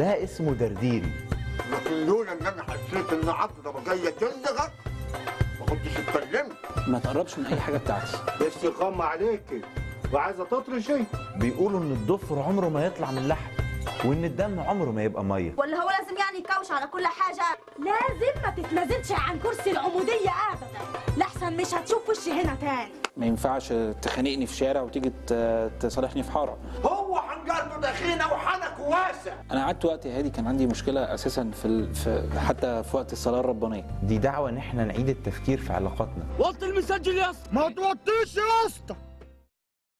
ده اسمه درديري لكن لولا ان انا حسيت ان عقربه جايه تلدغك ما كنتش اتكلمت ما تقربش من اي حاجه بتاعتي بس يغم عليكي وعايزه تطرشي بيقولوا ان الضفر عمره ما يطلع من اللحم وان الدم عمره ما يبقى ميه ولا هو لازم يعني يكوش على كل حاجة لازم ما تتنازلش عن كرسي العمودية أبدا لحسن مش هتشوف وشي هنا تاني ما ينفعش تخانقني في شارع وتيجي ت- تصالحني في حاره هو حنجرته دخينه وحنك واسع انا قعدت وقت هادي كان عندي مشكله اساسا في, ال... في حتى في وقت الصلاه الربانيه دي دعوه ان احنا نعيد التفكير في علاقاتنا ما توطيش يا اسطى